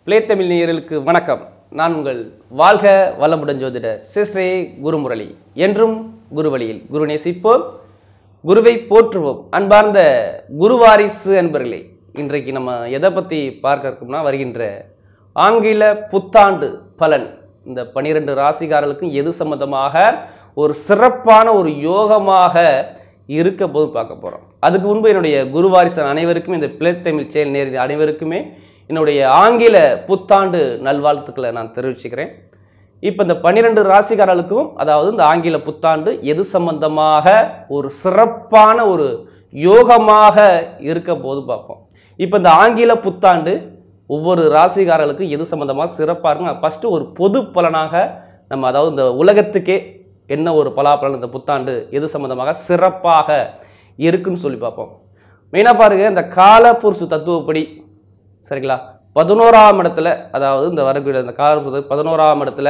play Tamil நேயர்களுக்கு வணக்கம் நான் உங்கள் வாழ்க வளமுடன் ஜோதிடர் சிஸ்ரே குருமுரளி என்றும் குருவழியில் குரு நேசிப்போம் குருவை போற்றுவோம் அன்பார்ந்த குருவாரிசு அன்பர்களே இன்றைக்கு நம்ம எதை பற்றி பார்க்க இருக்கோம்னா வருகின்ற ஆங்கில புத்தாண்டு பலன் இந்த பனிரெண்டு ராசிகாரர்களுக்கும் எது சம்பந்தமாக ஒரு சிறப்பான ஒரு யோகமாக இருக்க போது பார்க்க போகிறோம் அதுக்கு முன்பு என்னுடைய குருவாரிசன் அனைவருக்கும் இந்த பிளே தமிழ் செயல் நேர் அனைவருக்குமே என்னுடைய ஆங்கில புத்தாண்டு நல்வாழ்த்துக்களை நான் தெரிவிச்சுக்கிறேன் இப்போ இந்த பன்னிரெண்டு ராசிக்காரர்களுக்கும் அதாவது இந்த ஆங்கில புத்தாண்டு எது சம்பந்தமாக ஒரு சிறப்பான ஒரு யோகமாக இருக்க போது பார்ப்போம் இப்போ இந்த ஆங்கில புத்தாண்டு ஒவ்வொரு ராசிக்காரர்களுக்கும் எது சம்பந்தமாக சிறப்பாக இருக்கும் ஃபஸ்ட்டு ஒரு பொது பலனாக நம்ம அதாவது இந்த உலகத்துக்கே என்ன ஒரு பலாபலன் இந்த புத்தாண்டு எது சம்பந்தமாக சிறப்பாக இருக்குன்னு சொல்லி பார்ப்போம் மெயினாக பாருங்கள் இந்த காலபுருஷு தத்துவப்படி சரிங்களா பதினோராம் இடத்துல அதாவது இந்த வரக்கூடிய இந்த காலபுருஷ பதினோராம் இடத்துல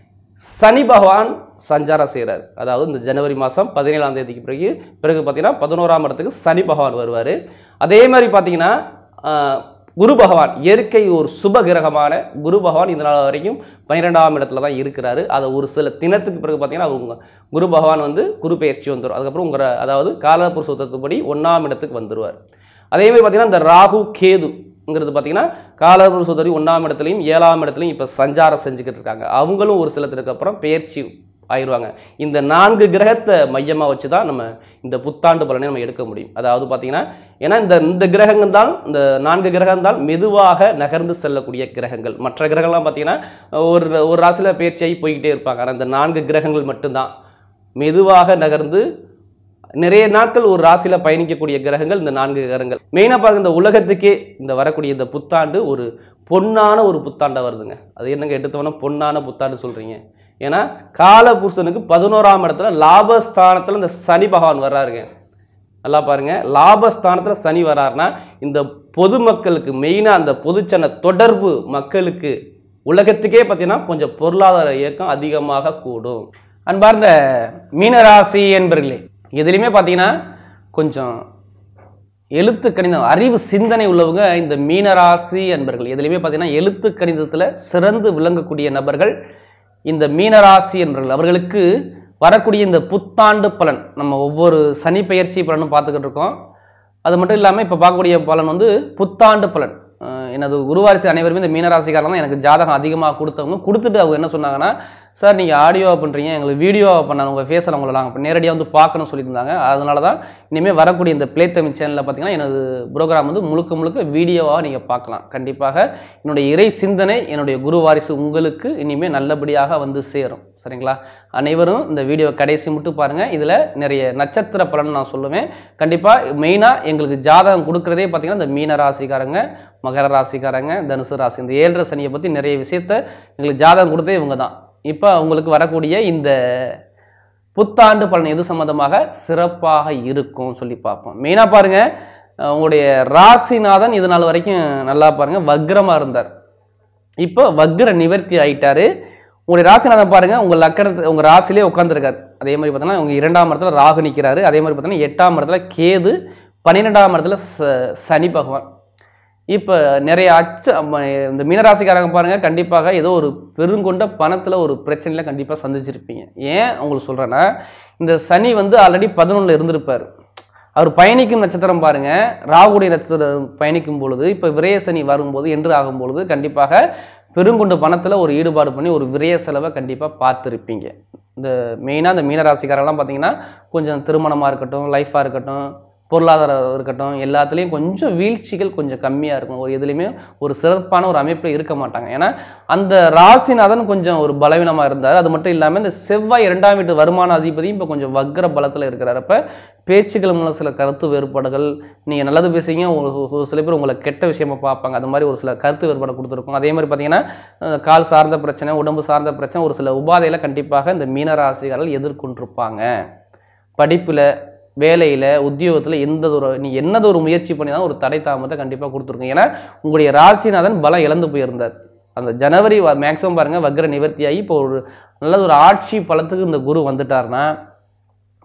சனி பகவான் சஞ்சாரம் செய்கிறார் அதாவது இந்த ஜனவரி மாதம் பதினேழாம் தேதிக்கு பிறகு பிறகு பார்த்தீங்கன்னா பதினோராம் இடத்துக்கு சனி பகவான் வருவார் அதே மாதிரி பார்த்தீங்கன்னா ஆஹ், குரு பகவான் இயற்கை ஒரு சுப கிரகமான குரு பகவான் இந்த நாள் வரைக்கும் பன்னிரெண்டாம் இடத்துல தான் இருக்கிறாரு அதை ஒரு சில தினத்துக்கு பிறகு பார்த்தீங்கன்னா அவங்க குரு பகவான் வந்து குரு பயிற்சி வந்துடும் அதுக்கப்புறம் உங்கள் அதாவது காலபுருஷ தத்துவப்படி ஒன்றாம் இடத்துக்கு வந்துடுவார் அதே மாதிரி பார்த்தீங்கன்னா இந்த ராகு கேதுங்கிறது பார்த்தீங்கன்னா காலபுருஷ தத்துவப்படி ஒன்றாம் இடத்துலையும் ஏழாம் இடத்துலையும் இப்போ சஞ்சாரம் செஞ்சுக்கிட்டு இருக்காங்க அவங்களும் ஒரு சில தினத்துக்கு அப்புறம் பெயர்ச்சி ஆயிடுவாங்க இந்த நான்கு கிரகத்தை மையமாக வச்சு தான் நம்ம இந்த புத்தாண்டு பலனை நம்ம எடுக்க முடியும் அதாவது பார்த்தீங்கன்னா ஏன்னா இந்த இந்த கிரகங்கள் தான் இந்த நான்கு கிரகம் தான் மெதுவாக நகர்ந்து செல்லக்கூடிய கிரகங்கள் மற்ற கிரகம்லாம் பார்த்தீங்கன்னா ஒரு ஒரு ராசியில் பயிற்சியாகி போய்கிட்டே இருப்பாங்க ஆனால் இந்த நான்கு கிரகங்கள் மட்டும்தான் மெதுவாக நகர்ந்து நிறைய நாட்கள் ஒரு ராசியில் பயணிக்கக்கூடிய கிரகங்கள் இந்த நான்கு கிரகங்கள் மெயினாக பாருங்க இந்த உலகத்துக்கே இந்த வரக்கூடிய இந்த புத்தாண்டு ஒரு பொன்னான ஒரு புத்தாண்டா வருதுங்க அது என்னங்க எடுத்தவொன்னே பொன்னான புத்தாண்டு சொல்கிறீங்க ஏன்னா காலபுருஷனுக்கு பதினோராம் இடத்துல லாபஸ்தானத்தில் இந்த சனி பகவான் வர்றாருங்க நல்லா பாருங்க லாபஸ்தானத்தில் சனி வராருன்னா இந்த பொதுமக்களுக்கு மெயினாக அந்த பொதுச்சன தொடர்பு மக்களுக்கு உலகத்துக்கே பார்த்தீங்கன்னா கொஞ்சம் பொருளாதார இயக்கம் அதிகமாக கூடும் அன்பார்ந்த மீனராசி என்பர்களே எதுலேயுமே பார்த்தீங்கன்னா கொஞ்சம் எழுத்து கணிதம் அறிவு சிந்தனை உள்ளவங்க இந்த மீனராசி என்பர்கள் எதுலையுமே பார்த்தீங்கன்னா எழுத்து கணிதத்தில் சிறந்து விளங்கக்கூடிய நபர்கள் இந்த மீனராசி என்பர்கள் அவர்களுக்கு வரக்கூடிய இந்த புத்தாண்டு பலன் நம்ம ஒவ்வொரு சனி பெயர்ச்சி பலனும் பார்த்துக்கிட்டு இருக்கோம் அது மட்டும் இல்லாமல் இப்போ பார்க்கக்கூடிய பலன் வந்து புத்தாண்டு பலன் அஹ் எனது குருவாரிசு அனைவருமே இந்த மீனராசிக்காரங்க தான் எனக்கு ஜாதகம் அதிகமாக கொடுத்தவங்க கொடுத்துட்டு அவங்க என்ன சொன்னாங்கன்னா சார் நீங்கள் ஆடியோவாக பண்ணுறீங்க எங்களுக்கு வீடியோவாக பண்ணாங்க உங்கள் ஃபேஸில் உங்களை நாங்கள் நேரடியாக வந்து பார்க்கணும்னு சொல்லியிருந்தாங்க அதனால தான் இனிமேல் வரக்கூடிய இந்த ப்ளே தமிழ் சேனலில் பார்த்தீங்கன்னா எனது ப்ரோக்ராம் வந்து முழுக்க முழுக்க வீடியோவாக நீங்கள் பார்க்கலாம் கண்டிப்பாக என்னுடைய இறை சிந்தனை என்னுடைய குரு வாரிசு உங்களுக்கு இனிமேல் நல்லபடியாக வந்து சேரும் சரிங்களா அனைவரும் இந்த வீடியோ கடைசி மட்டும் பாருங்கள் இதில் நிறைய நட்சத்திர பலன் நான் சொல்லுவேன் கண்டிப்பாக மெயினாக எங்களுக்கு ஜாதகம் கொடுக்குறதே பார்த்தீங்கன்னா இந்த மீன ராசிக்காரங்க மகர ராசிக்காரங்க தனுசு ராசி இந்த ஏழரை சனியை பற்றி நிறைய விஷயத்த எங்களுக்கு ஜாதகம் கொடுத்தே இவங்க தான் இப்போ உங்களுக்கு வரக்கூடிய இந்த புத்தாண்டு பலன் எது சம்பந்தமாக சிறப்பாக இருக்கும் சொல்லி பார்ப்போம் மெயினாக பாருங்க அஹ் உங்களுடைய ராசிநாதன் இது நாள் வரைக்கும் நல்லா பாருங்க வக்ரமாக இருந்தார் இப்போ வக்ர நிவர்த்தி ஆயிட்டாரு உங்களுடைய ராசிநாதன் பாருங்க உங்க லக்கணத்து உங்க ராசிலே உட்காந்துருக்காரு அதே மாதிரி பார்த்தீங்கன்னா உங்க இரண்டாம் இடத்துல ராகு நிற்கிறாரு அதே மாதிரி பார்த்தீங்கன்னா எட்டாம் இடத்துல கேது பன்னிரெண்டாம் இடத்துல ச- சனி பகவான் இப்போ நிறைய அச்ச ம- இந்த மீனராசிக்காரங்க பாருங்க கண்டிப்பாக ஏதோ ஒரு பெருங்கொண்ட பணத்தில் ஒரு பிரச்சனையில கண்டிப்பாக சந்திச்சிருப்பீங்க ஏன் உங்களுக்கு சொல்கிறேன்னா இந்த சனி வந்து ஆல்ரெடி பதினொன்றில் இருந்திருப்பார் அவர் பயணிக்கும் நட்சத்திரம் பாருங்க ராகுடைய நட்சத்திரம் பயணிக்கும் பொழுது இப்போ விரய சனி வரும்போது என்று ஆகும் பொழுது கண்டிப்பாக பெருங்கொண்ட பணத்தில் ஒரு ஈடுபாடு பண்ணி ஒரு விரய செலவை கண்டிப்பாக பார்த்துருப்பீங்க இந்த மெயினாக இந்த மீனராசிக்காரெல்லாம் பார்த்தீங்கன்னா கொஞ்சம் திருமணமாக இருக்கட்டும் லைஃபாக இருக்கட்டும் பொருளாதாரம் இருக்கட்டும் எல்லாத்துலேயும் கொஞ்சம் வீழ்ச்சிகள் கொஞ்சம் கம்மியாக இருக்கும் ஒரு எதுலேயுமே ஒரு சிறப்பான ஒரு அமைப்பில் இருக்க மாட்டாங்க ஏன்னா அந்த ராசிநாதன் கொஞ்சம் ஒரு பலவீனமாக இருந்தார் அது மட்டும் இல்லாமல் இந்த செவ்வாய் இரண்டாம் வீட்டு வருமான அதிபதியும் இப்போ கொஞ்சம் வக்ர பலத்தில் இருக்கிறார் அப்போ பேச்சுக்கள் மூலம் சில கருத்து வேறுபாடுகள் நீங்கள் நல்லது பேசுங்க ஒரு ஒரு சில பேர் உங்களை கெட்ட விஷயமா பார்ப்பாங்க அது மாதிரி ஒரு சில கருத்து வேறுபாடு கொடுத்துருக்கும் அதே மாதிரி பார்த்தீங்கன்னா அஹ், கால் சார்ந்த பிரச்சனை உடம்பு சார்ந்த பிரச்சனை ஒரு சில உபாதைகளை கண்டிப்பாக இந்த மீனராசிகள் எதிர்கொண்டிருப்பாங்க படிப்பில் வேலையில் உத்தியோகத்தில் எந்த ஒரு நீ என்னது ஒரு முயற்சி பண்ணினா ஒரு தடை தாமதத்தை கண்டிப்பாக கொடுத்துருங்க ஏன்னா உங்களுடைய ராசிநாதன் பலம் இழந்து போயிருந்தார் அந்த ஜனவரி மேக்ஸிமம் பாருங்கள் வக்ர நிவர்த்தியாகி இப்போ ஒரு நல்ல ஒரு ஆட்சி பலத்துக்கு இந்த குரு வந்துட்டார்னா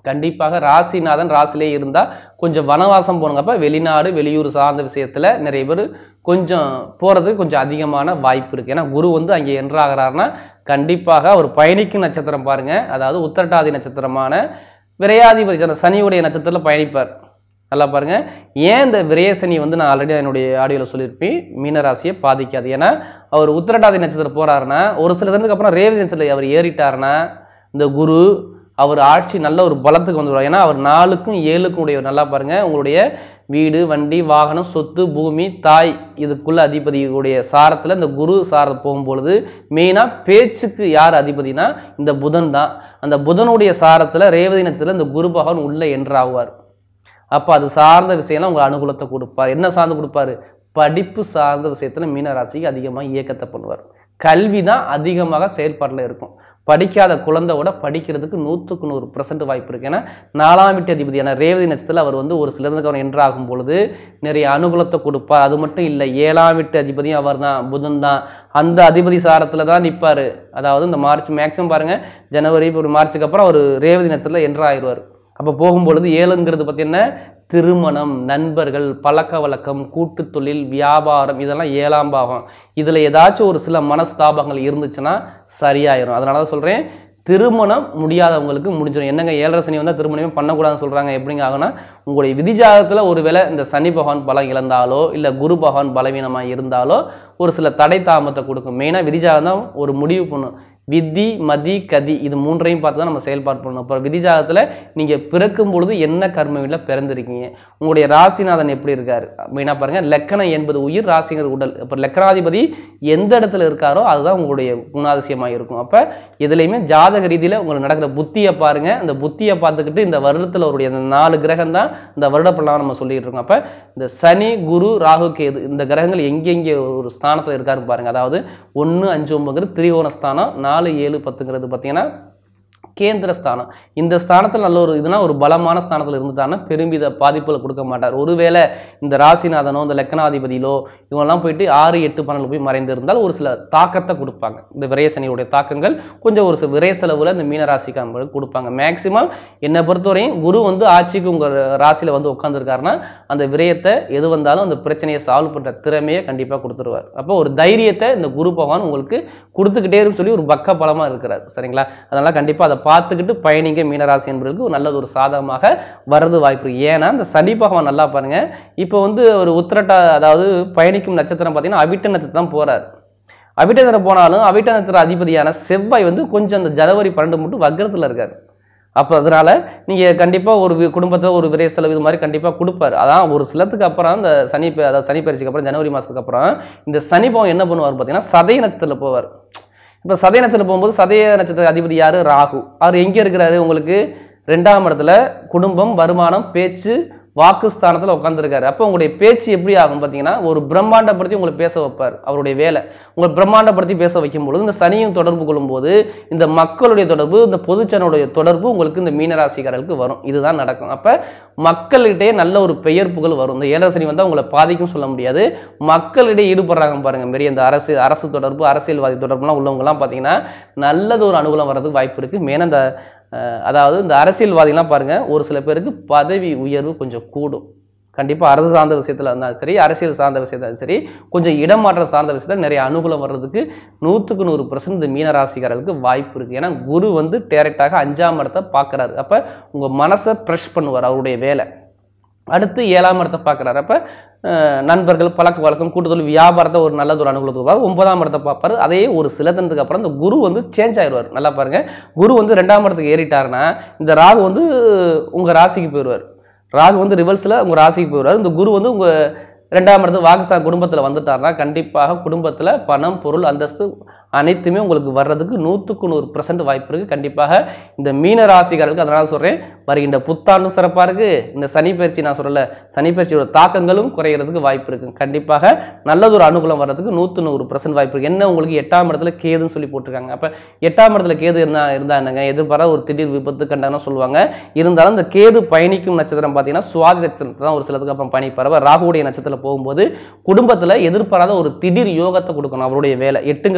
கண்டிப்பாக ராசிநாதன் ராசிலே இருந்தால் கொஞ்சம் வனவாசம் போனங்கப்ப வெளிநாடு வெளியூர் சார்ந்த விஷயத்தில் நிறைய பேர் கொஞ்சம் போகிறதுக்கு கொஞ்சம் அதிகமான வாய்ப்பு இருக்குது ஏன்னா குரு வந்து அங்கே என்றாகிறாருன்னா கண்டிப்பாக அவர் பயணிக்கும் நட்சத்திரம் பாருங்கள் அதாவது உத்திரட்டாதி நட்சத்திரமான விரையாதிபதி அந்த சனியுடைய நட்சத்திரத்தில் பயணிப்பார் நல்லா பாருங்க ஏன் இந்த விரயசனி வந்து நான் ஆல்ரெடி என்னுடைய ஆடியோவில் சொல்லியிருப்பேன் மீனராசியை பாதிக்காது ஏன்னா அவர் உத்திரட்டாதி நட்சத்திரம் போறாருன்னா ஒரு சில தினத்துக்கு அப்புறம் ரேவதி நட்சத்திரம் அவர் ஏறிட்டாருன்னா இந்த குரு அவர் ஆட்சி நல்ல ஒரு பலத்துக்கு வந்துடுவார் ஏன்னா அவர் நாலுக்கும் ஏழுக்கும் உடையவர் நல்லா பாருங்க உங்களுடைய வீடு வண்டி வாகனம் சொத்து பூமி தாய் இதுக்குள்ள அதிபதியுடைய சாரத்தில் இந்த குரு சாரம் போகும்பொழுது மெயினாக பேச்சுக்கு யார் அதிபதினா இந்த புதன் தான் அந்த புதனுடைய சாரத்தில் ரேவதி நட்சத்திரத்தில் இந்த குரு பகவான் உள்ள என்றாகுவார் அப்போ அது சார்ந்த விஷயம்லாம் உங்களுக்கு அனுகூலத்தை கொடுப்பார் என்ன சார்ந்து கொடுப்பாரு படிப்பு சார்ந்த விஷயத்தில் மீனராசிக்கு அதிகமாக இயக்கத்தை பண்ணுவார் கல்வி தான் அதிகமாக செயல்பாட்டில் இருக்கும் படிக்காத குழந்தையோட படிக்கிறதுக்கு நூற்றுக்கு நூறு பர்சன்ட் வாய்ப்பு இருக்குது ஏன்னா நாலாம் வீட்டு அதிபதியான ரேவதி நட்சத்திரத்தில் அவர் வந்து ஒரு சிலருக்கு அவர் என்றாகும் பொழுது நிறைய அனுகூலத்தை கொடுப்பார் அது மட்டும் இல்லை ஏழாம் வீட்டு அதிபதியும் அவர் தான் புதன் தான் அந்த அதிபதி சாரத்தில் தான் நிற்பார் அதாவது இந்த மார்ச் மேக்ஸிமம் பாருங்கள் ஜனவரி ஒரு மார்ச்சுக்கு அப்புறம் அவர் ரேவதி நட்சத்திரத்தில் என்றாயிருவார் அப்போ போகும்பொழுது ஏழுங்கிறது பார்த்தீங்கன்னா திருமணம் நண்பர்கள் பழக்க வழக்கம் கூட்டுத் தொழில் வியாபாரம் இதெல்லாம் ஏழாம் பாகம் இதில் ஏதாச்சும் ஒரு சில மனஸ்தாபங்கள் இருந்துச்சுன்னா சரியாயிரும் அதனால தான் சொல்கிறேன் திருமணம் முடியாதவங்களுக்கு முடிஞ்சிடும் என்னங்க ஏழரை சனி வந்தால் திருமணமே பண்ணக்கூடாதுன்னு சொல்கிறாங்க எப்படிங்க ஆகுனா உங்களுடைய விதிஜாதகத்தில் ஒருவேளை இந்த சனி பகவான் பலம் இழந்தாலோ இல்லை குரு பகவான் பலவீனமாக இருந்தாலோ ஒரு சில தடை தாமத்தை கொடுக்கும் மெயினாக விதிஜாதகம் தான் ஒரு முடிவு பண்ணும் விதி மதி கதி இது மூன்றையும் பார்த்து தான் நம்ம செயல்பாடு பண்ணணும் இப்போ விதிஜாதத்தில் நீங்கள் பிறக்கும் பொழுது என்ன கர்மவில பிறந்திருக்கீங்க உங்களுடைய ராசிநாதன் எப்படி இருக்கார் மெயினாக பாருங்கள் லக்கணம் என்பது உயிர் ராசிங்கிறது உடல் இப்போ லக்கணாதிபதி எந்த இடத்துல இருக்காரோ அதுதான் உங்களுடைய குணாதிசயமாக இருக்கும் அப்போ இதுலேயுமே ஜாதக ரீதியில் உங்களுக்கு நடக்கிற புத்தியை பாருங்கள் அந்த புத்தியை பார்த்துக்கிட்டு இந்த வருடத்தில் அவருடைய அந்த நாலு கிரகம் தான் இந்த வருட பலனாக நம்ம சொல்லிட்டு இருக்கோம் அப்போ இந்த சனி குரு ராகு கேது இந்த கிரகங்கள் எங்கெங்கே ஒரு ஸ்தானத்தில் இருக்காருன்னு பாருங்கள் அதாவது ஒன்று அஞ்சு ஒன்பதுங்கிறது திரிகோண ஸ்தானம் நாலு ஏழு பத்துங்கிறது பார்த்தீங்கன்னா கேந்திர ஸ்தானம் இந்த ஸ்தானத்தில் நல்ல ஒரு இதுனா ஒரு பலமான ஸ்தானத்தில் இருந்துட்டாங்கன்னா பெருமித பாதிப்புகளை கொடுக்க மாட்டார் ஒருவேளை இந்த ராசிநாதனோ இந்த லக்கணாதிபதியிலோ இவங்கெல்லாம் போயிட்டு ஆறு எட்டு பன்னெண்டு போய் மறைந்து இருந்தால் ஒரு சில தாக்கத்தை கொடுப்பாங்க இந்த விரயசனியுடைய தாக்கங்கள் கொஞ்சம் ஒரு சில விரய செலவில் இந்த மீன ராசிக்காரங்களுக்கு கொடுப்பாங்க மேக்சிமம் என்னை பொறுத்தவரையும் குரு வந்து ஆட்சிக்கு உங்கள் ராசியில் வந்து உட்காந்துருக்காருன்னா அந்த விரயத்தை எது வந்தாலும் அந்த பிரச்சனையை சால்வ் பண்ணுற திறமையை கண்டிப்பாக கொடுத்துருவார் அப்போ ஒரு தைரியத்தை இந்த குரு பகவான் உங்களுக்கு கொடுத்துக்கிட்டே இருக்குன்னு சொல்லி ஒரு பக்க பலமாக இருக்கிறார் சரிங்களா அதனால் கண்டிப்பாக அதை பார்த்துக்கிட்டு பயணிங்க மீனராசி என்பதற்கு ஒரு நல்லது ஒரு சாதகமாக வர்றது வாய்ப்பு இருக்கு ஏன்னா இந்த சனி பகவான் நல்லா பாருங்க இப்போ வந்து ஒரு உத்திரட்டா அதாவது பயணிக்கும் நட்சத்திரம் பார்த்தீங்கன்னா அவிட்ட நட்சத்திரம் தான் போறார் அவிட்ட நட்சத்திரம் போனாலும் அவிட்ட நட்சத்திர அதிபதியான செவ்வாய் வந்து கொஞ்சம் அந்த ஜனவரி பன்னெண்டு மட்டும் வக்கரத்தில் இருக்கார் அப்போ அதனால நீங்கள் கண்டிப்பாக ஒரு குடும்பத்தில் ஒரு விரை செலவு இது மாதிரி கண்டிப்பாக கொடுப்பாரு அதான் ஒரு சிலத்துக்கு அப்புறம் இந்த சனி பெ- அதாவது சனி பயிற்சிக்கு அப்புறம் ஜனவரி மாதத்துக்கு அப்புறம் இந்த சனி பவன் என்ன பண்ணுவார் பார்த்தீங்கன்னா சதய நட்சத்திரத்தில் போவார் இப்போ சதய நட்சத்திரம் போகும்போது சதய நட்சத்திர அதிபதி யாரு ராகு அவர் எங்கே இருக்கிறாரு உங்களுக்கு ரெண்டாம் இடத்துல குடும்பம் வருமானம் பேச்சு வாக்குஸ்தானத்தில் உட்காந்துருக்காரு அப்போ உங்களுடைய பேச்சு எப்படி ஆகும் பார்த்தீங்கன்னா ஒரு பிரம்மாண்டப்படுத்தி உங்களை பேச வைப்பார் அவருடைய வேலை உங்களை பிரம்மாண்டப்படுத்தி பேச வைக்கும் பொழுது இந்த சனியும் தொடர்பு கொள்ளும்போது இந்த மக்களுடைய தொடர்பு இந்த பொதுச்சனுடைய தொடர்பு உங்களுக்கு இந்த மீனராசிக்காரர்களுக்கு வரும் இதுதான் நடக்கும் அப்போ மக்கள்கிட்டயே நல்ல ஒரு பெயர் புகழ் வரும் இந்த ஏழரை சனி வந்தால் உங்களை பாதிக்கும் சொல்ல முடியாது மக்களிடையே ஈடுபடுறாங்க பாருங்க மாரி அந்த அரசு அரசு தொடர்பு அரசியல்வாதி தொடர்புலாம் உள்ளவங்கலாம் பார்த்தீங்கன்னா நல்லது ஒரு அனுகூலம் வர்றதுக்கு வாய்ப்பு இருக்குது மெயினாக இந்த அஹ், அதாவது இந்த அரசியல்வாதிகளாம் பாருங்க ஒரு சில பேருக்கு பதவி உயர்வு கொஞ்சம் கூடும் கண்டிப்பாக அரசு சார்ந்த விஷயத்தில் இருந்தாலும் சரி அரசியல் சார்ந்த விஷயத்தாலும் சரி கொஞ்சம் இடமாற்றம் சார்ந்த விஷயத்தில் நிறைய அனுகூலம் வர்றதுக்கு நூற்றுக்கு நூறு பர்சன்ட் இந்த மீனராசிக்காரர்களுக்கு வாய்ப்பு இருக்குது ஏன்னா குரு வந்து டேரெக்டாக அஞ்சாம் இடத்தை பார்க்குறாரு அப்போ உங்கள் மனசை ப்ரெஷ் பண்ணுவார் அவருடைய வேலை அடுத்து ஏழாம் இடத்தை பார்க்குறாரு அப்போ நண்பர்கள் பழக்க வழக்கம் கூட்டுதல் வியாபாரத்தை ஒரு நல்லது ஒரு அனுகூலத்துக்கு பார்ப்பார் ஒன்பதாம் இடத்தை பார்ப்பாரு அதே ஒரு சில தினத்துக்கு அப்புறம் இந்த குரு வந்து சேஞ்ச் ஆயிடுவார் நல்லா பாருங்க குரு வந்து ரெண்டாம் இடத்துக்கு ஏறிட்டாருன்னா இந்த ராகு வந்து உங்கள் ராசிக்கு போயிடுவார் ராகு வந்து ரிவர்ஸில் உங்கள் ராசிக்கு போயிடுவார் இந்த குரு வந்து உங்கள் ரெண்டாம் இடத்து வாக்குஸ்தான் குடும்பத்தில் வந்துட்டாருன்னா கண்டிப்பாக குடும்பத்தில் பணம் பொருள் அந்தஸ்து அனைத்துமே உங்களுக்கு வர்றதுக்கு நூற்றுக்கு நூறு பர்சன்ட் வாய்ப்பு இருக்குது கண்டிப்பாக இந்த மீன ராசிக்காரர்களுக்கு அதனால சொல்கிறேன் வருகின்ற புத்தாண்டும் சிறப்பாக இருக்குது இந்த சனி பயிற்சி நான் சொல்லல சனி பயிற்சியோட தாக்கங்களும் குறையிறதுக்கு வாய்ப்பு இருக்குது கண்டிப்பாக நல்லது ஒரு அனுகூலம் வர்றதுக்கு நூற்று நூறு பர்சன்ட் வாய்ப்பு இருக்குது என்ன உங்களுக்கு எட்டாம் இடத்துல கேதுன்னு சொல்லி போட்டிருக்காங்க அப்போ எட்டாம் இடத்துல கேது இருந்தா இருந்தா என்னங்க எதிர்பாராத ஒரு திடீர் விபத்து கண்டாங்கன்னு சொல்லுவாங்க இருந்தாலும் இந்த கேது பயணிக்கும் நட்சத்திரம் பார்த்தீங்கன்னா சுவாதி நட்சத்திரம் தான் ஒரு சிலதுக்கு அப்புறம் பயணிப்பார் அப்ப ராகுவுடைய நட்சத்திரத்தில் போகும்போது குடும்பத்தில் எதிர்பாராத ஒரு திடீர் யோகத்தை கொடுக்கணும் அவருடைய வேலை எட்டுங்கிறது வந்து கெட்ட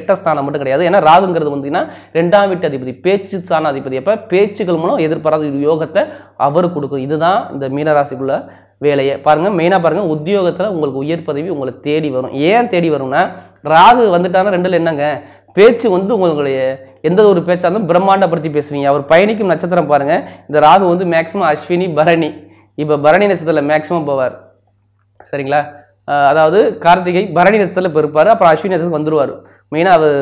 கெட்ட ஸ்தானம் மட்டும் கிடையாது ஏன்னா ராகுங்கிறது பார்த்தீங்கன்னா ரெண்டாம் வீட்டு அதிபதி பேச்சு ஸ்தான அதிபதி அப்போ பேச்சுகள் மூலம் எதிர்பாராத ஒரு யோகத்தை அவர் கொடுக்கும் இதுதான் இந்த மீனராசிக்குள்ள வேலையை பாருங்கள் மெயினாக பாருங்கள் உத்தியோகத்தில் உங்களுக்கு உயர் பதவி உங்களை தேடி வரும் ஏன் தேடி வரும்னா ராகு வந்துட்டாங்கன்னா ரெண்டில் என்னங்க பேச்சு வந்து உங்களுடைய எந்த ஒரு பேச்சாக இருந்தாலும் பிரம்மாண்டப்படுத்தி பேசுவீங்க அவர் பயணிக்கும் நட்சத்திரம் பாருங்கள் இந்த ராகு வந்து மேக்ஸிமம் அஸ்வினி பரணி இப்போ பரணி நட்சத்திரத்தில் மேக்ஸிமம் போவார் சரிங்களா அஹ் அதாவது கார்த்திகை பரணி நட்சத்திரத்தில் இப்போ இருப்பார் அப்புறம் அஸ்வினி நட்சத்திரம் வந்துருவார் மெயினாக அது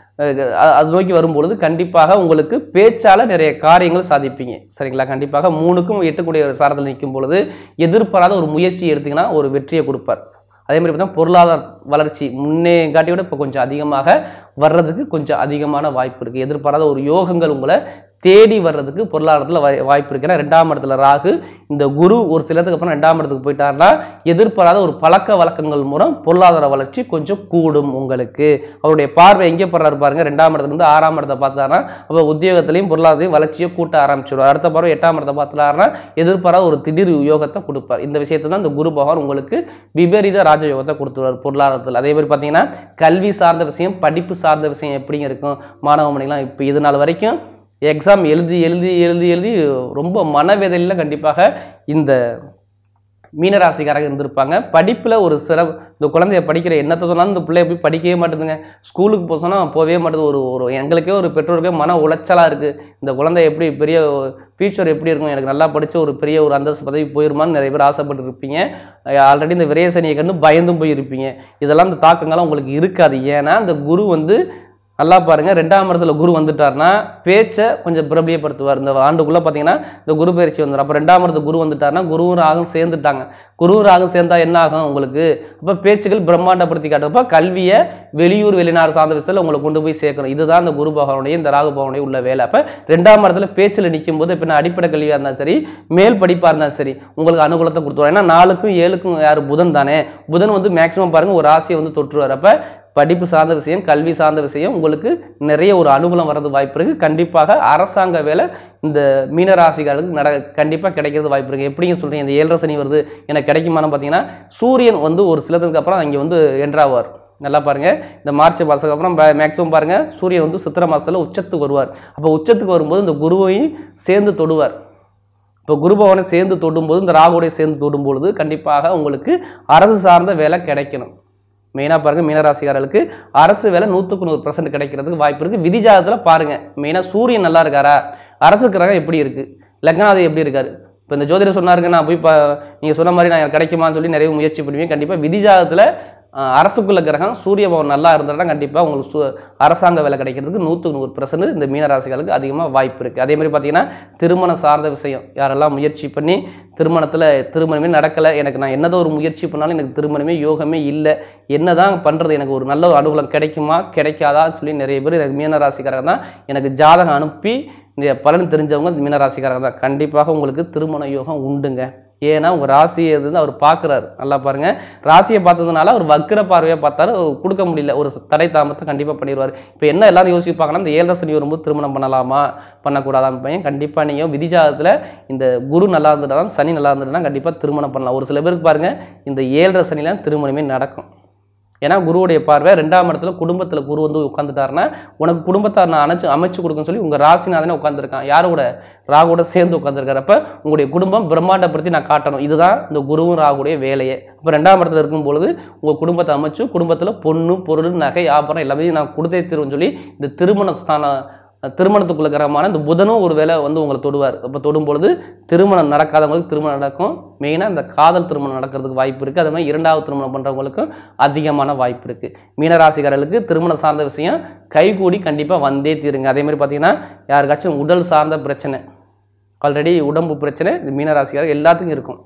அஹ் அது நோக்கி வரும்பொழுது கண்டிப்பாக உங்களுக்கு பேச்சால நிறைய காரியங்கள் சாதிப்பீங்க சரிங்களா கண்டிப்பாக மூணுக்கும் எட்டுக்கூடிய ஒரு சாரத்தில் நிற்கும் பொழுது எதிர்பாராத ஒரு முயற்சி எடுத்தீங்கன்னா ஒரு வெற்றியை கொடுப்பார் அதே மாதிரி பார்த்தா பொருளாதார வளர்ச்சி முன்னே காட்டியோட இப்போ கொஞ்சம் அதிகமாக வர்றதுக்கு கொஞ்சம் அதிகமான வாய்ப்பு இருக்குது எதிர்பாராத ஒரு யோகங்கள் உங்களை தேடி வர்றதுக்கு பொருளாதாரத்தில் வாய்- வாய்ப்பு இருக்கு ஏன்னா ரெண்டாம் இடத்துல ராகு இந்த குரு ஒரு சிலத்துக்கு அப்புறம் ரெண்டாம் இடத்துக்கு போயிட்டாருன்னா எதிர்பாராத ஒரு பழக்க வழக்கங்கள் மூலம் பொருளாதார வளர்ச்சி கொஞ்சம் கூடும் உங்களுக்கு அவருடைய பார்வை எங்கே போடுறாரு பாருங்க ரெண்டாம் இடத்துல இருந்து ஆறாம் இடத்தை பார்த்தாருன்னா அப்போ உத்தியோகத்திலையும் பொருளாதாரையும் வளர்ச்சியை கூட்ட ஆரம்பிச்சிடும் அடுத்த பார்வை எட்டாம் இடத்தை பார்த்துட்டாருன்னா எதிர்பாராத ஒரு திடீர் யோகத்தை கொடுப்பார் இந்த விஷயத்தை தான் இந்த குரு பகவான் உங்களுக்கு விபரீத ராஜயோகத்தை கொடுத்துருவார் பொருளாதாரத்தில் அதே மாதிரி பார்த்தீங்கன்னா கல்வி சார்ந்த விஷயம் படிப்பு சார்ந்த விஷயம் எப்படிங்க இருக்கும் மாணவ மணிலாம் இப்போ இது நாள் வரைக்கும் எக்ஸாம் எழுதி எழுதி எழுதி எழுதி ரொம்ப மனவேதனையில் கண்டிப்பாக இந்த மீனராசிக்காரங்க இருந்திருப்பாங்க படிப்பில் ஒரு சிற இந்த குழந்தைய படிக்கிற எண்ணத்தை சொன்னாலும் இந்த பிள்ளைய போய் படிக்கவே மாட்டேதுங்க ஸ்கூலுக்கு போக சொன்னால் போகவே மாட்டேது ஒரு ஒரு எங்களுக்கே ஒரு பெற்றோருக்கே மன உளைச்சலாக இருக்குது இந்த குழந்தை எப்படி பெரிய ஃபியூச்சர் எப்படி இருக்கும் எனக்கு நல்லா படித்து ஒரு பெரிய ஒரு அந்தஸ்து பதவி போயிருமான்னு நிறைய பேர் ஆசைப்பட்டு இருப்பீங்க ஆல்ரெடி இந்த விரயசனியை கண்டு பயந்தும் போயிருப்பீங்க இதெல்லாம் இந்த தாக்கங்கள்லாம் உங்களுக்கு இருக்காது ஏன்னா இந்த குரு வந்து நல்லா பாருங்க ரெண்டாம் இடத்துல குரு வந்துட்டார்னா பேச்சை கொஞ்சம் பிரபலியப்படுத்துவார் இந்த ஆண்டுக்குள்ளே பார்த்தீங்கன்னா இந்த குரு பயிற்சி வந்துடும் அப்போ ரெண்டாம் இடத்துல குரு வந்துட்டார்னா குருவும் ராகும் சேர்ந்துட்டாங்க குருவும் ராகும் சேர்ந்தா என்ன ஆகும் உங்களுக்கு அப்போ பேச்சுகள் பிரம்மாண்டப்படுத்தி காட்டும் அப்போ கல்வியை வெளியூர் வெளிநாடு சார்ந்த விஷயத்தில் உங்களை கொண்டு போய் சேர்க்கணும் இதுதான் இந்த குரு பகவானுடைய இந்த ராகு பகவானுடைய உள்ள வேலை அப்போ ரெண்டாம் இடத்துல பேச்சில் நிற்கும் போது இப்போ அடிப்படை கல்வியாக இருந்தாலும் சரி மேல் படிப்பாக இருந்தாலும் சரி உங்களுக்கு அனுகூலத்தை கொடுத்துருவார் ஏன்னா நாலுக்கும் ஏழுக்கும் யார் புதன் தானே புதன் வந்து மேக்ஸிமம் பாருங்க ஒரு ராசியை வந்து தொற்றுவார் அப்போ படிப்பு சார்ந்த விஷயம் கல்வி சார்ந்த விஷயம் உங்களுக்கு நிறைய ஒரு அனுகூலம் வர்றது வாய்ப்பு இருக்குது கண்டிப்பாக அரசாங்க வேலை இந்த மீனராசிகாரர்களுக்கு நட கண்டிப்பாக கிடைக்கிறது வாய்ப்பு இருக்குது எப்படிங்க சொல்கிறீங்க இந்த ஏழரை சனி வருது எனக்கு கிடைக்குமான்னு பார்த்தீங்கன்னா சூரியன் வந்து ஒரு சிலதுக்கு அப்புறம் அங்கே வந்து என்ட்ராவார் நல்லா பாருங்க இந்த மார்ச் மாதத்துக்கு அப்புறம் மேக்ஸிமம் பாருங்க சூரியன் வந்து சித்திரை மாதத்தில் உச்சத்துக்கு வருவார் அப்போ உச்சத்துக்கு வரும்போது இந்த குருவையும் சேர்ந்து தொடுவார் இப்போ குரு பகவானை சேர்ந்து தொடும்போது இந்த ராகுடைய சேர்ந்து தொடும்பொழுது கண்டிப்பாக உங்களுக்கு அரசு சார்ந்த வேலை கிடைக்கணும் மெயினாக பாருங்கள் மீனராசிக்காரர்களுக்கு அரசு வேலை நூற்றுக்கு நூறு பர்சன்ட் கிடைக்கிறதுக்கு வாய்ப்பு இருக்குது விதிஜாதத்தில் பாருங்கள் மெயினாக சூரியன் நல்லா இருக்காரா அரசு கிரகம் எப்படி இருக்குது லக்னாதி எப்படி இருக்காரு இப்போ இந்த ஜோதிடர் சொன்னாருங்க நான் போய் இப்போ நீங்கள் சொன்ன மாதிரி நான் எனக்கு கிடைக்குமான்னு சொல்லி நிறைய முயற்சி பண்ணுவேன் கண்டிப்பாக விதிஜாதத்தில் அஹ், அரசுக்குள்ள கிரகம் சூரிய பவன் நல்லா இருந்தால் கண்டிப்பாக உங்களுக்கு சு அரசாங்க வேலை கிடைக்கிறதுக்கு நூற்றுக்கு நூறு பர்சன்ட் இந்த மீனராசிகளுக்கு அதிகமாக வாய்ப்பு இருக்குது அதே மாதிரி பார்த்தீங்கன்னா திருமணம் சார்ந்த விஷயம் யாரெல்லாம் முயற்சி பண்ணி திருமணத்தில் திருமணமே நடக்கலை எனக்கு நான் என்னதான் ஒரு முயற்சி பண்ணாலும் எனக்கு திருமணமே யோகமே இல்லை என்ன தான் பண்ணுறது எனக்கு ஒரு நல்ல ஒரு அனுகூலம் கிடைக்குமா கிடைக்காதான்னு சொல்லி நிறைய பேர் எனக்கு மீனராசிக்காரங்க தான் எனக்கு ஜாதகம் அனுப்பி இந்த பலன் தெரிஞ்சவங்க இந்த மீனராசிக்காரங்க தான் கண்டிப்பாக உங்களுக்கு திருமண யோகம் உண்டுங்க ஏன்னா உங்கள் ராசியை வந்து அவர் பார்க்குறாரு நல்லா பாருங்கள் ராசியை பார்த்ததுனால அவர் வக்கிர பார்வையாக பார்த்தாரு அவர் கொடுக்க முடியல ஒரு தடை தாமத்தை கண்டிப்பாக பண்ணிடுவார் இப்போ என்ன எல்லாரும் யோசிப்பாங்கன்னா இந்த ஏழரை சனி வரும்போது திருமணம் பண்ணலாமா பண்ணக்கூடாதான்னு பையன் கண்டிப்பாக நீங்கள் விதிஜாதத்தில் இந்த குரு நல்லா இருந்துட்டா தான் சனி நல்லா இருந்துட்டுனா கண்டிப்பாக திருமணம் பண்ணலாம் ஒரு சில பேருக்கு பாருங்கள் இந்த ஏழரை சனிலாம் திருமணமே நடக்கும் ஏன்னா குருவுடைய பார்வை ரெண்டாம் இடத்துல குடும்பத்தில் குரு வந்து உட்காந்துட்டாருன்னா உனக்கு குடும்பத்தார் நான் அணைச்சு அமைச்சு கொடுக்குன்னு சொல்லி உங்கள் ராசிநாதனே உட்காந்துருக்கான் யாரு கூட ராகுவோட சேர்ந்து உட்காந்துருக்காரப்ப உங்களுடைய குடும்பம் பிரம்மாண்டப்படுத்தி நான் காட்டணும் இதுதான் இந்த குருவும் ராகுடைய வேலையே இப்போ ரெண்டாம் இடத்துல இருக்கும் பொழுது உங்கள் குடும்பத்தை அமைச்சு குடும்பத்தில் பொண்ணு பொருள் நகை ஆபரணம் எல்லாமே நான் கொடுத்தே தருவேன்னு சொல்லி இந்த திருமண ஸ்தானம் திருமணத்துக்குள்ள கிரகமான இந்த புதனும் ஒரு வேளை வந்து உங்களை தொடுவார் அப்போ தொடும் பொழுது திருமணம் நடக்காதவங்களுக்கு திருமணம் நடக்கும் மெயினாக இந்த காதல் திருமணம் நடக்கிறதுக்கு வாய்ப்பு இருக்குது அதே மாதிரி இரண்டாவது திருமணம் பண்ணுறவங்களுக்கும் அதிகமான வாய்ப்பு இருக்குது மீனராசிக்காரர்களுக்கு திருமணம் சார்ந்த விஷயம் கைகூடி கண்டிப்பாக வந்தே தீருங்க அதே மாதிரி பார்த்தீங்கன்னா யாருக்காச்சும் உடல் சார்ந்த பிரச்சனை ஆல்ரெடி உடம்பு பிரச்சனை இந்த மீனராசிக்காரர் எல்லாத்துக்கும் இருக்கும்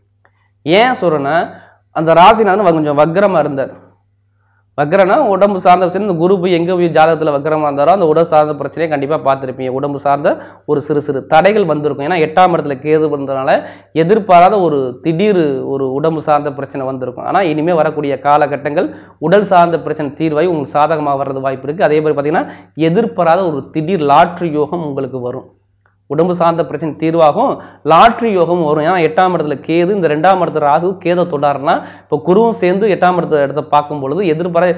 ஏன் சொல்கிறேன்னா அந்த ராசிநாதன் கொஞ்சம் வக்கரமாக இருந்தார் வக்கரனா உடம்பு சார்ந்த விஷயம் இந்த குரு போய் எங்கே போய் ஜாதகத்தில் வக்கரமாக இருந்தாரோ அந்த உடல் சார்ந்த பிரச்சனையை கண்டிப்பாக பார்த்துருப்பீங்க உடம்பு சார்ந்த ஒரு சிறு சிறு தடைகள் வந்திருக்கும் ஏன்னா எட்டாம் இடத்துல கேது வந்ததுனால எதிர்பாராத ஒரு திடீர் ஒரு உடம்பு சார்ந்த பிரச்சனை வந்திருக்கும் ஆனால் இனிமேல் வரக்கூடிய காலகட்டங்கள் உடல் சார்ந்த பிரச்சனை தீர்வாய் உங்களுக்கு சாதகமாக வர்றது வாய்ப்பு இருக்குது அதே மாதிரி பார்த்தீங்கன்னா எதிர்பாராத ஒரு திடீர் லாட்ரி யோகம் உங்களுக்கு வரும் உடம்பு சார்ந்த பிரச்சனை தீர்வாகும் லாட்ரி யோகம் வரும் ஏன்னா எட்டாம் இடத்துல கேது இந்த ரெண்டாம் இடத்துல ராகு கேதை தொடாருன்னா இப்போ குருவும் சேர்ந்து எட்டாம் இடத்துல இடத்த பார்க்கும் பொழுது எதிர்பார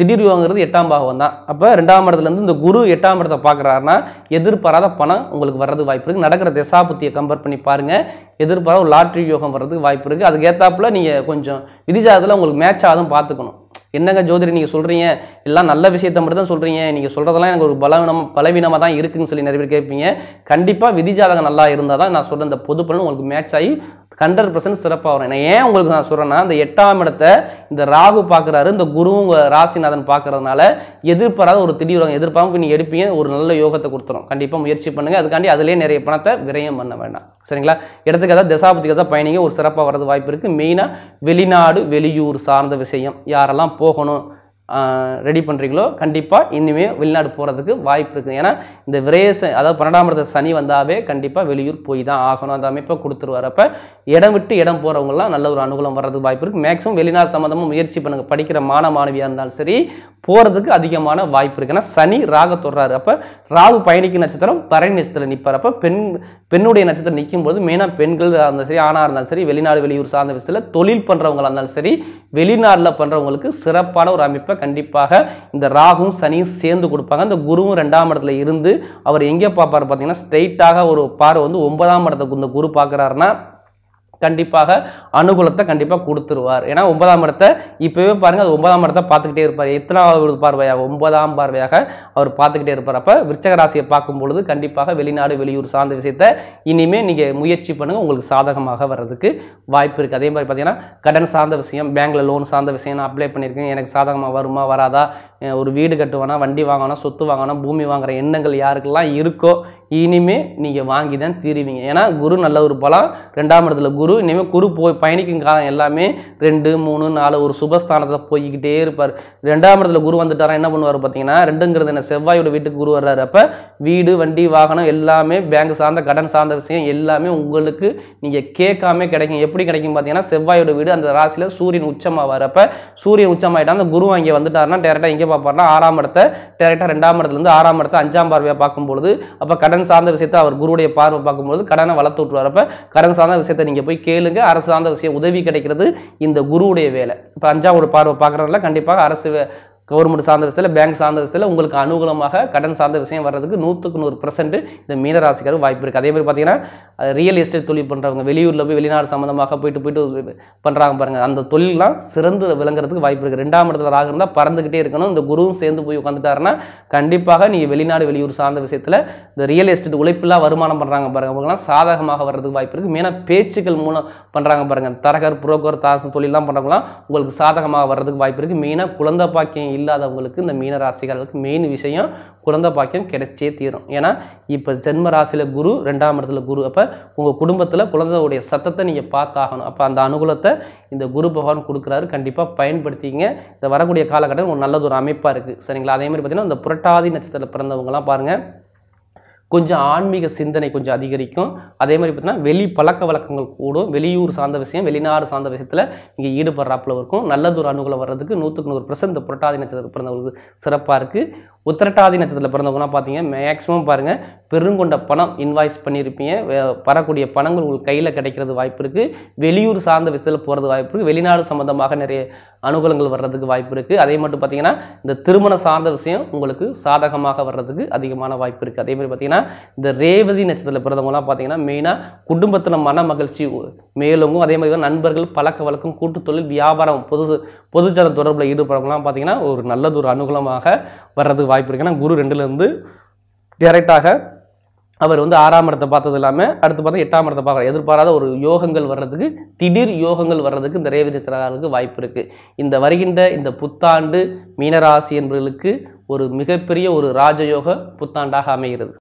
திடீர் யோகங்கிறது எட்டாம் பாகம் தான் அப்போ ரெண்டாம் இடத்துலேருந்து இந்த குரு எட்டாம் இடத்தை பார்க்குறாருன்னா எதிர்பாராத பணம் உங்களுக்கு வர்றது வாய்ப்பு இருக்குது நடக்கிற திசாபுத்தியை கம்பேர் பண்ணி பாருங்கள் எதிர்பாராத ஒரு லாட்ரி யோகம் வர்றதுக்கு வாய்ப்பு இருக்குது அதுக்கு ஏத்தாப்புல நீங்கள் கொஞ்சம் விதிஜாதத்தில் உங்களுக்கு மேட்ச் ஆகுதும் பார்த்துக்கணும் என்னங்க ஜோதிரி நீங்கள் சொல்கிறீங்க எல்லாம் நல்ல விஷயத்த மட்டும் தான் சொல்கிறீங்க நீங்கள் சொல்கிறதெல்லாம் எனக்கு ஒரு பலவீனம் பலவீனமாக தான் இருக்குன்னு சொல்லி நிறைய பேர் கேட்பீங்க கண்டிப்பாக விதிஜாதகம் நல்லா இருந்தால் தான் நான் சொல்கிற இந்த பொது பலன் உங்களுக்கு மேட்ச் ஆகி ஹண்ட்ரட் பர்சன்ட் சிறப்பாக வரும் நான் ஏன் உங்களுக்கு நான் சொல்கிறேன்னா இந்த எட்டாம் இடத்தை இந்த ராகு பார்க்குறாரு இந்த குருவும் உங்கள் ராசிநாதன் பார்க்கறதுனால எதிர்பாராத ஒரு திடீர் யோகம் எதிர்பார்ப்பு நீங்கள் எடுப்பீங்க ஒரு நல்ல யோகத்தை கொடுத்துரும் கண்டிப்பாக முயற்சி பண்ணுங்கள் அதுக்காண்டி அதிலே நிறைய பணத்தை விரயம் பண்ண வேண்டாம் சரிங்களா இடத்துக்கு ஏதாவது தசாபதிக்கு ஏதாவது பயணிங்க ஒரு சிறப்பாக வர்றது வாய்ப்பு இருக்குது மெயினாக வெளிநாடு வெளியூர் சார்ந்த விஷயம் யாரெல்லாம் போகணும் ரெடி பண்ணுறீங்களோ கண்டிப்பாக இனிமேல் வெளிநாடு போகிறதுக்கு வாய்ப்பு இருக்குது ஏன்னா இந்த விரேச அதாவது பன்னெண்டாம் இடத்துல சனி வந்தாவே கண்டிப்பாக வெளியூர் போய் தான் ஆகணும் அந்த அமைப்பை கொடுத்துருவார் அப்போ இடம் விட்டு இடம் போகிறவங்கலாம் நல்ல ஒரு அனுகூலம் வர்றதுக்கு வாய்ப்பு இருக்குது மேக்ஸிமம் வெளிநாடு சம்மந்தமாக முயற்சி பண்ணுங்கள் படிக்கிற மாணவ மாணவியாக இருந்தாலும் சரி போகிறதுக்கு அதிகமான வாய்ப்பு இருக்குது ஏன்னா சனி ராக தொடுறாரு அப்போ ராகு பயணிக்கும் நட்சத்திரம் பரணி நட்சத்திரம் நிற்பார் அப்போ பெண் பெண்ணுடைய நட்சத்திரம் நிற்கும் போது மெயினாக பெண்கள் இருந்தாலும் சரி ஆணாக இருந்தாலும் சரி வெளிநாடு வெளியூர் சார்ந்த விஷயத்தில் தொழில் பண்ணுறவங்களா இருந்தாலும் சரி வெளிநாட்டில் பண்ணுறவங்களுக்கு சிறப்பான ஒரு அமைப்பை கண்டிப்பாக இந்த ராகும் சனியும் சேர்ந்து கொடுப்பாங்க இந்த குருவும் ரெண்டாம் இடத்துல இருந்து அவர் எங்கே பார்ப்பார் பார்த்தீங்கன்னா ஸ்ட்ரைட்டாக ஒரு பார்வை வந்து ஒன்பதாம் இடத்துக்கு இந்த குரு பார்க்குறாருன்னா கண்டிப்பாக அனுகூலத்தை கண்டிப்பாக கொடுத்துருவார் ஏன்னா ஒன்பதாம் இடத்தை இப்போவே பாருங்கள் அது ஒன்பதாம் இடத்தை பார்த்துக்கிட்டே இருப்பார் எத்தனாவது பார்வையாக ஒன்பதாம் பார்வையாக அவர் பார்த்துக்கிட்டே இருப்பார் அப்போ விருச்சக ராசியை பார்க்கும் பொழுது கண்டிப்பாக வெளிநாடு வெளியூர் சார்ந்த விஷயத்தை இனிமேல் நீங்கள் முயற்சி பண்ணுங்கள் உங்களுக்கு சாதகமாக வர்றதுக்கு வாய்ப்பு இருக்குது அதே மாதிரி பார்த்தீங்கன்னா கடன் சார்ந்த விஷயம் பேங்க்கில் லோன் சார்ந்த விஷயம் நான் அப்ளை பண்ணியிருக்கேன் எனக்கு சாதகமாக வருமா வராதா அஹ் ஒரு வீடு கட்டுவானா வண்டி வாங்கணும் சொத்து வாங்கணும் பூமி வாங்குற எண்ணங்கள் யாருக்கெல்லாம் இருக்கோ இனிமே நீங்கள் வாங்கி தான் தீருவீங்க ஏன்னா குரு நல்ல ஒரு பலம் ரெண்டாம் இடத்துல குரு இனிமேல் குரு போய் பயணிக்கும் காலம் எல்லாமே ரெண்டு மூணு நாலு ஒரு சுபஸ்தானத்தை போய்கிட்டே இருப்பார் ரெண்டாம் இடத்துல குரு வந்துட்டாரா என்ன பண்ணுவார் பார்த்தீங்கன்னா ரெண்டுங்கிறது என்ன செவ்வாயோட வீட்டுக்கு குரு வர்றாரு அப்போ வீடு வண்டி வாகனம் எல்லாமே பேங்க் சார்ந்த கடன் சார்ந்த விஷயம் எல்லாமே உங்களுக்கு நீங்கள் கேட்காம கிடைக்கும் எப்படி கிடைக்கும் பார்த்தீங்கன்னா செவ்வாயோட வீடு அந்த ராசியில் சூரியன் உச்சமாவார் அப்போ சூரியன் உச்சமாயிட்டா அந்த குரு அங்கே வந்துட்டாருன்னா டேரெக்டாக எங்கே பார்ப்பாருன்னா ஆறாம் இடத்தை டேரெக்டாக ரெண்டாம் இடத்துலேருந்து ஆறாம் இடத்தை அஞ்சாம் பார்வையாக பார்க்கும்பொழுது அப்போ கடன் சார்ந்த விஷயத்தை அவர் குருவுடைய பார்வை பார்க்கும்போது கடனை வளர்த்து விட்டுருவார் அப்போ கடன் சார்ந்த விஷயத்தை நீங்கள் போய் கேளுங்க அரசு சார்ந்த விஷயம் உதவி கிடைக்கிறது இந்த குருவுடைய வேலை இப்போ அஞ்சாம் ஒரு பார்வை பார்க்குறதுல கண்டிப்பாக அரசு வே- கவர்மெண்ட் சார்ந்த விஷயத்தில் பேங்க் சார்ந்த விஷயத்தில் உங்களுக்கு அனுகூலமாக கடன் சார்ந்த விஷயம் வர்றதுக்கு நூற்றுக்கு நூறு பர்சன்ட் இந்த மீனராசிக்கார வாய்ப்பு இருக்குது அதே மாதிரி பார்த்தீங்கன்னா ரியல் எஸ்டேட் தொழில் பண்ணுறவங்க வெளியூரில் போய் வெளிநாடு சம்மந்தமாக போயிட்டு போயிட்டு பண்ணுறாங்க பாருங்கள் அந்த தொழிலெலாம் சிறந்து விளங்குறதுக்கு வாய்ப்பு இருக்குது ரெண்டாம் இடத்துல ராகு இருந்தால் பறந்துக்கிட்டே இருக்கணும் இந்த குருவும் சேர்ந்து போய் உட்காந்துட்டாருன்னா கண்டிப்பாக நீங்கள் வெளிநாடு வெளியூர் சார்ந்த விஷயத்தில் இந்த ரியல் எஸ்டேட் உழைப்பில்லா வருமானம் பண்ணுறாங்க பாருங்க அவங்களாம் சாதகமாக வர்றதுக்கு வாய்ப்பு இருக்குது மெயினாக பேச்சுக்கள் மூலம் பண்ணுறாங்க பாருங்க தரகர் புரோக்கர் தாசம் தொழிலாம் பண்ணுறவங்களாம் உங்களுக்கு சாதகமாக வர்றதுக்கு வாய்ப்பு இருக்குது மெயினாக குழந்தை பாக்கியம் இல்லாதவங்களுக்கு இந்த மீன ராசிகளுக்கு மெயின் விஷயம் குழந்தை பாக்கியம் கிடைச்சே தீரும் ஏன்னா இப்போ ஜென்ம ராசியில் குரு ரெண்டாம் இடத்துல குரு அப்போ உங்கள் குடும்பத்தில் குழந்தையுடைய சத்தத்தை நீங்கள் பார்த்தாகணும் அப்போ அந்த அனுகூலத்தை இந்த குரு பகவான் கொடுக்குறாரு கண்டிப்பாக பயன்படுத்திங்க இந்த வரக்கூடிய காலகட்டம் ஒரு நல்லது ஒரு அமைப்பாக இருக்குது சரிங்களா அதே மாதிரி பார்த்தீங்கன்னா இந்த புரட்டாதி நட்சத்திரத்தில் பிறந்தவங்கலாம் பாருங்கள் கொஞ்சம் ஆன்மீக சிந்தனை கொஞ்சம் அதிகரிக்கும் அதே மாதிரி பார்த்தீங்கன்னா வெளி பழக்க வழக்கங்கள் கூடும் வெளியூர் சார்ந்த விஷயம் வெளிநாடு சார்ந்த விஷயத்தில் இங்கே ஈடுபடுறாப்புல இருக்கும் நல்லதொரு அனுகூலம் வர்றதுக்கு நூற்றுக்கு நூறு பர்சன்ட் இந்த புரட்டாதி நட்சத்திரத்தில் பிறந்தவங்களுக்கு சிறப்பாக இருக்குது உத்திரட்டாதி நட்சத்திரத்தில் பிறந்தவங்கலாம் பார்த்தீங்க மேக்ஸிமம் பாருங்கள் பெருங்கொண்ட பணம் இன்வாய்ஸ் பண்ணியிருப்பீங்க வே- வரக்கூடிய பணங்கள் உங்களுக்கு கையில் கிடைக்கிறது வாய்ப்பு இருக்குது வெளியூர் சார்ந்த விஷயத்தில் போகிறது வாய்ப்பு இருக்குது வெளிநாடு சம்மந்தமாக நிறைய அனுகூலங்கள் வர்றதுக்கு வாய்ப்பு இருக்குது அதே மட்டும் பார்த்தீங்கன்னா இந்த திருமண சார்ந்த விஷயம் உங்களுக்கு சாதகமாக வர்றதுக்கு அதிகமான வாய்ப்பு இருக்குது அதே மாதிரி பார்த்தீங்கன்னா இந்த ரேவதி நட்சத்திரத்தில் பிறந்தவங்கலாம் பார்த்தீங்கன்னா மெயினாக குடும்பத்தில் மன மகிழ்ச்சி மேலோங்கும் அதே மாதிரி தான் நண்பர்கள் பழக்க வழக்கம் கூட்டுத் தொழில் வியாபாரம் பொது பொதுஜன தொடர்பில் ஈடுபடுறவங்களாம் பார்த்தீங்கன்னா ஒரு நல்லது ஒரு அனுகூலமாக வர்றதுக்கு வாய்ப்பு இருக்குது ஏன்னா குரு ரெண்டுலேருந்து டைரெக்டாக அவர் வந்து ஆறாம் இடத்தை பார்த்தது இல்லாமல் அடுத்து பார்த்தா எட்டாம் இடத்தை பார்க்குற எதிர்பாராத ஒரு யோகங்கள் வர்றதுக்கு திடீர் யோகங்கள் வர்றதுக்கு இந்த ரேவதி நட்சத்திரக்காரர்களுக்கு வாய்ப்பு இருக்குது இந்த வருகின்ற இந்த புத்தாண்டு மீனராசி என்பவர்களுக்கு ஒரு மிகப்பெரிய ஒரு ராஜயோக புத்தாண்டாக அமைகிறது